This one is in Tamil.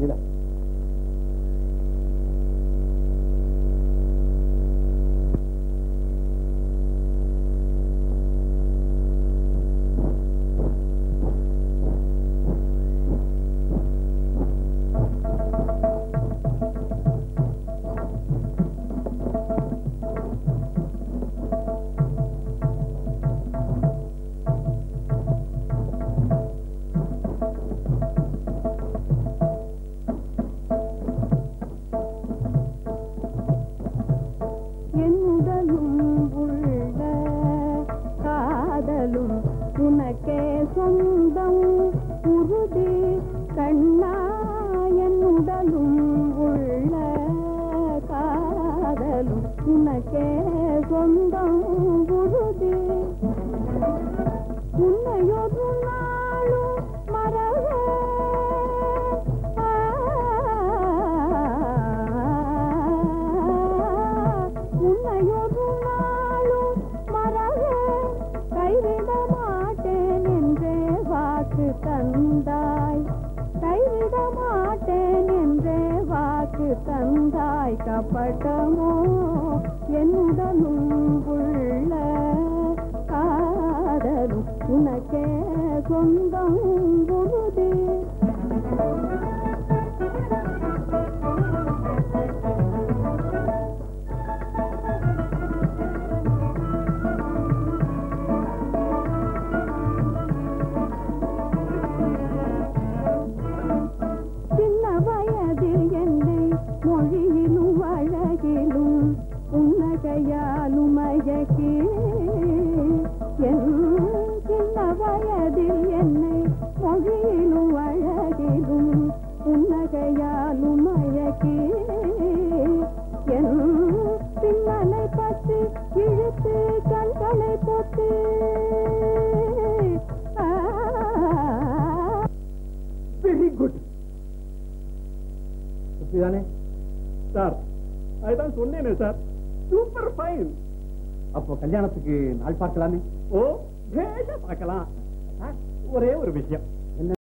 நீதான் என்னுடலும் உள்ள காதலும் உனக்கே சொந்தம் உறுதி கண்ணா என்னுடலும் உள்ள காதலும் உனக்கே சொந்தம் உறுதி உன்னையொரு நாளும் மறவே உன்னையொரு நாளும் மறவே கைவிட மாட்டேன் என்றே வாக்கு தந்தாய் கைவிட மாட்டேன் என்றே வாக்கு தந்தாய் கப்பட்டமோ என்னுடனும் உள்ள காதலும் உனக்கே சொந்தம் உறுதி சின்ன வயதில் என்னை மொழியிலும் அழகிலும் புன்னகையாலும் மயக்கி என் சின்ன வயதில் என்னை மொழியிலும் அழகிலும் புன்னகையாலும் மயக்கி என் பின்னலை பற்றி இழுத்து கண்களை பொத்து ஆ வெரி குட் தானே சார் அதுதான் சொன்னேனே சார் சூப்பர் ஃபைன் அப்போ கல்யாணத்துக்கு நாள் பார்க்கலாமே ஓ பேஷ பார்க்கலாம் சார், ஒரே ஒரு விஷயம்